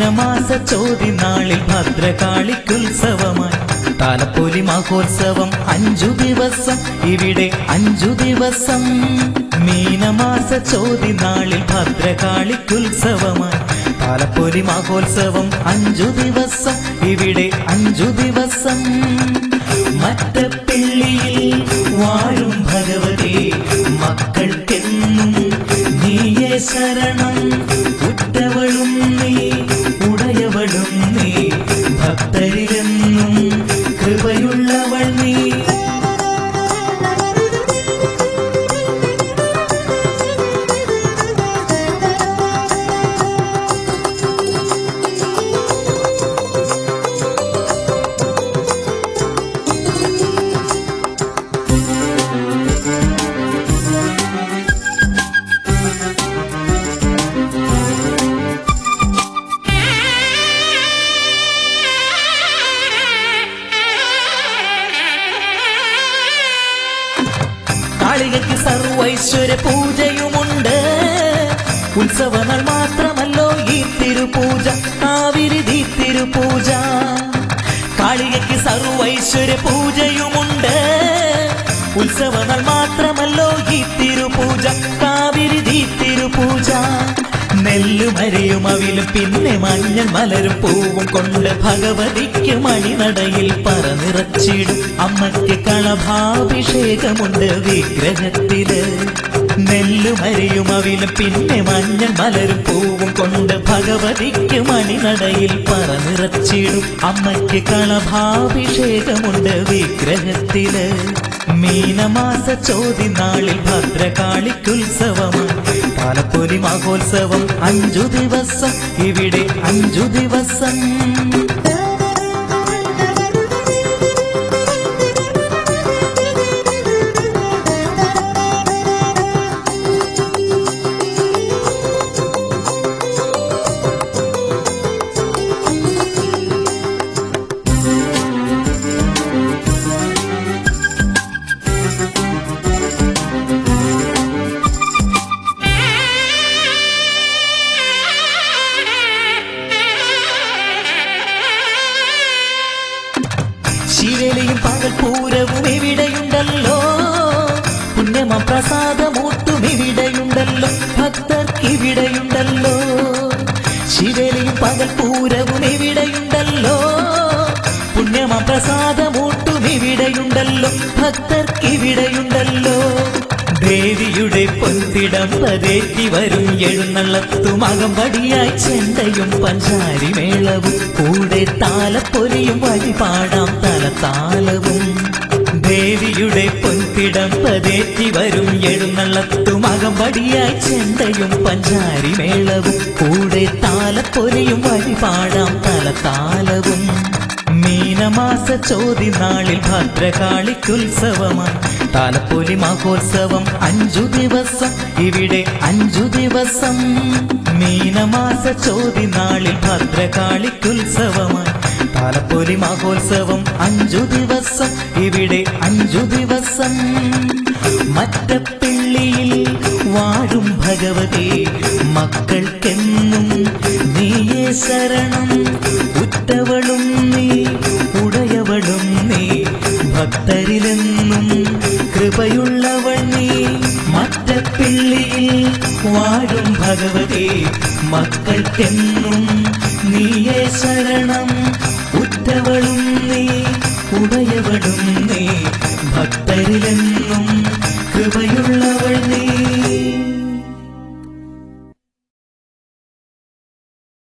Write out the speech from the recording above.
മീനമാസ ചോതി നാളിൽ ഭദ്രകാളിക്കുത്സവമായി താലപ്പൊലി മഹോത്സവം അഞ്ചു ദിവസം ഇവിടെ അഞ്ചു ദിവസം മീനമാസ ചോതി നാളിൽ ഭദ്രകാളിക്കുത്സവമായി താലപ്പൊലി മഹോത്സവം അഞ്ചു ദിവസം ഇവിടെ അഞ്ചു ദിവസം മറ്റപ്പിള്ളിയിൽ വാഴും ഭഗവതി മക്കൾക്കെന്നും നീയേ ശരണം ഉറ്റവളും നീ ഉടയവളും നീ ഭക്തരിലെന്നും കൃപയുള്ളവൾ നീ കാളികയ്ക്ക് സർവൈശ്വര്യ പൂജയുമുണ്ട് ഉത്സവങ്ങൾ മാത്രമല്ലോ ഈ തിരുപൂജ കാവിരിതി തിരുപൂജ കാളികയ്ക്ക് സർവൈശ്വര്യ പൂജയുമുണ്ട് ഉത്സവങ്ങൾ മാത്രമല്ലോ ഈ തിരുപൂജ കാവിരിതി തിരുപൂജ നെല്ലുമരയും അവിലും പിന്നെ മഞ്ഞൾ മലരും പൂവും കൊണ്ട് ഭഗവതിക്ക് മണിനടയിൽ പറനിറച്ചിടും അമ്മയ്ക്ക് കളഭാഭിഷേകമുണ്ട് വിഗ്രഹത്തില് നെല്ലുമരയും അവിലും പിന്നെ മഞ്ഞൾ മലരും പൂവും കൊണ്ട് ഭഗവതിക്ക് മണിനടയിൽ പറനിറച്ചിടും അമ്മയ്ക്ക് കളഭാഭിഷേകമുണ്ട് വിഗ്രഹത്തില് മീനമാസ ചോതി നാളിൽ ഭദ്രകാളിക്കുത്സവമാണ് പാലപ്പൊലി മഹോത്സവം അഞ്ചു ദിവസം ഇവിടെ അഞ്ചു ദിവസം ശിവലിയും പകൽപൂരവും ഇവിടെയുണ്ടല്ലോ പുണ്യമ പ്രസാദമൂട്ടും ഇവിടെയുണ്ടല്ലോ ഭക്തർക്ക് ഇവിടെയുണ്ടല്ലോ ശിവലിയും പകൽപൂരവും ഇവിടെയുണ്ടല്ലോ പുണ്യമ പ്രസാദമൂട്ടും ഇവിടെയുണ്ടല്ലോ ഭക്തർക്ക് ഇവിടെയുണ്ടല്ലോ ദേവിയുടെ പൊൻതിടം പതേറ്റി വരും എഴുന്നള്ളത്തും അകമ്പടിയായി ചെണ്ടയും പഞ്ചാരി മേളവും കൂടെ താലപ്പൊലിയും വഴിപാടാം തലത്താലവും ദേവിയുടെ പൊൻതിടം പതേറ്റി വരും എഴുന്നള്ളത്തും അകമ്പടിയായി ചെണ്ടയും പഞ്ചാരി മേളവും കൂടെ താലപ്പൊലിയും വഴിപാടാം തലത്താലവും മീനമാസ ചോതി നാളിൽ ഭദ്രകാളിക്കുത്സവമാണ് താലപ്പൊലി മഹോത്സവം അഞ്ചു ദിവസം ഇവിടെ അഞ്ചു ദിവസം മീനമാസ ചോതി നാളിൽ ഭദ്രകാളിക്കുത്സവമാണ് താലപ്പൊലി മഹോത്സവം അഞ്ചു ദിവസം ഇവിടെ അഞ്ചു ദിവസം മറ്റപ്പിള്ളിയിൽ വാഴും ഭഗവതി മക്കൾക്കെന്നും നീയേ ശരണം ഉറ്റവളും നീ ഉടയവളും നീ ഭക്തരിലെന്നും കൃപയുള്ളവൾ നീ മറ്റപ്പിള്ളിയിൽ വാഴും ഭഗവതി മക്കൾക്കെന്നും നീയേ ശരണം ഉറ്റവളും നീ ഉടയവളും